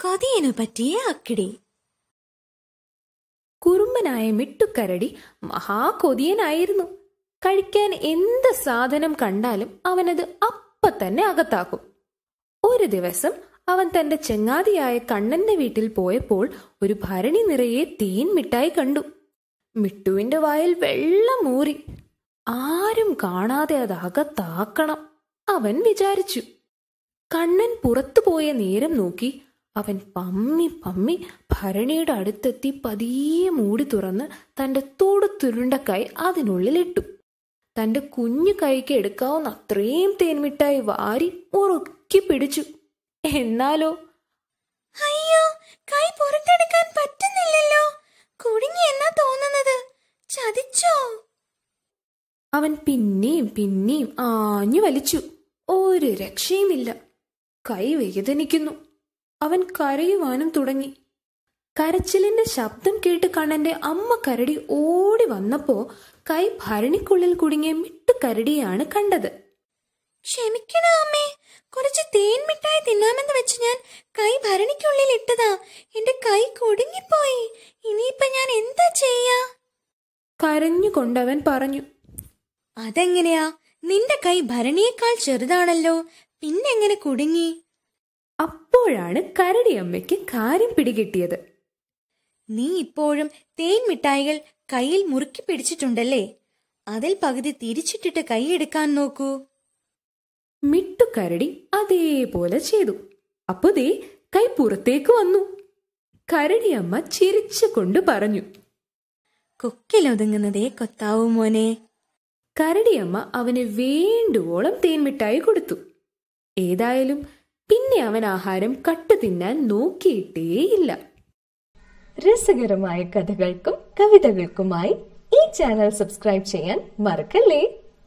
കൊതിയനു പറ്റിയ അക്കിടി കുറുമ്പനായ മിട്ടുക്കരടി മഹാകൊതിയനായിരുന്നു കഴിക്കാൻ എന്ത് സാധനം കണ്ടാലും അവനത് അപ്പ തന്നെ അകത്താക്കും ഒരു ദിവസം അവൻ തന്റെ ചെങ്ങാതിയായ കണ്ണന്റെ വീട്ടിൽ പോയപ്പോൾ ഒരു ഭരണി നിറയെ തേൻ മിഠായി കണ്ടു മിട്ടുവിന്റെ വായിൽ വെള്ളം മൂറി ആരും കാണാതെ അത് അകത്താക്കണം അവൻ വിചാരിച്ചു കണ്ണൻ പുറത്തു പോയ നേരം നോക്കി അവൻ പമ്മി പമ്മി ഭരണിയുടെ അടുത്തെത്തി പതിയെ മൂടി തുറന്ന് തന്റെ തോടുത്തുരുണ്ട കൈ അതിനുള്ളിലിട്ടു തന്റെ കുഞ്ഞു കൈക്ക് എടുക്കാവുന്ന അത്രയും തേൻമിഠായി വാരി ഉറുക്കി പിടിച്ചു എന്നാലോ അയ്യോ കൈ പുറത്തെടുക്കാൻ പറ്റുന്നില്ലല്ലോ കുടുങ്ങി എന്നാ തോന്നുന്നത് ചതിച്ചോ അവൻ പിന്നെയും പിന്നെയും ആഞ്ഞു വലിച്ചു ഒരു രക്ഷയുമില്ല കൈ വേദനിക്കുന്നു അവൻ കരയുവാനും തുടങ്ങി കരച്ചിലിന്റെ ശബ്ദം കേട്ട് കണ്ണന്റെ അമ്മ കരടി ഓടി വന്നപ്പോ കൈ ഭരണിക്കുള്ളിൽ കുടുങ്ങിയ മിട്ടു കരടിയാണ് കണ്ടത് ക്ഷമിക്കണോ അമ്മേ കുറച്ച് തേൻ മിഠായി തിന്നാമെന്ന് വെച്ച് ഞാൻ കൈ ഭരണിക്കുള്ളിൽ ഇട്ടതാ എന്റെ കൈ കുടുങ്ങിപ്പോയി ഇനിയിപ്പൊ ഞാൻ എന്താ ചെയ്യാ കരഞ്ഞുകൊണ്ടവൻ പറഞ്ഞു അതെങ്ങനെയാ നിന്റെ കൈ ഭരണിയേക്കാൾ ചെറുതാണല്ലോ പിന്നെങ്ങനെ കുടുങ്ങി അപ്പോഴാണ് കരടിയമ്മയ്ക്ക് കാര്യം പിടികിട്ടിയത് നീ ഇപ്പോഴും തേൻ മിഠായികൾ കയ്യിൽ മുറുക്കി പിടിച്ചിട്ടുണ്ടല്ലേ അതിൽ പകുതി തിരിച്ചിട്ടിട്ട് കൈയെടുക്കാൻ നോക്കൂ മിട്ടുകരടി അതേപോലെ ചെയ്തു അപ്പൊ ദേ കൈ പുറത്തേക്ക് വന്നു കരടിയമ്മ ചിരിച്ചുകൊണ്ട് പറഞ്ഞു കൊക്കിലൊതുങ്ങുന്നതേ കൊത്താവൂ മോനെ കരടിയമ്മ അവന് വേണ്ടുവോളം തേൻമിഠായി കൊടുത്തു ഏതായാലും പിന്നെ അവൻ ആഹാരം കട്ടു തിന്നാൻ നോക്കിയിട്ടേയില്ല രസകരമായ കഥകൾക്കും കവിതകൾക്കുമായി ഈ ചാനൽ സബ്സ്ക്രൈബ് ചെയ്യാൻ മറക്കല്ലേ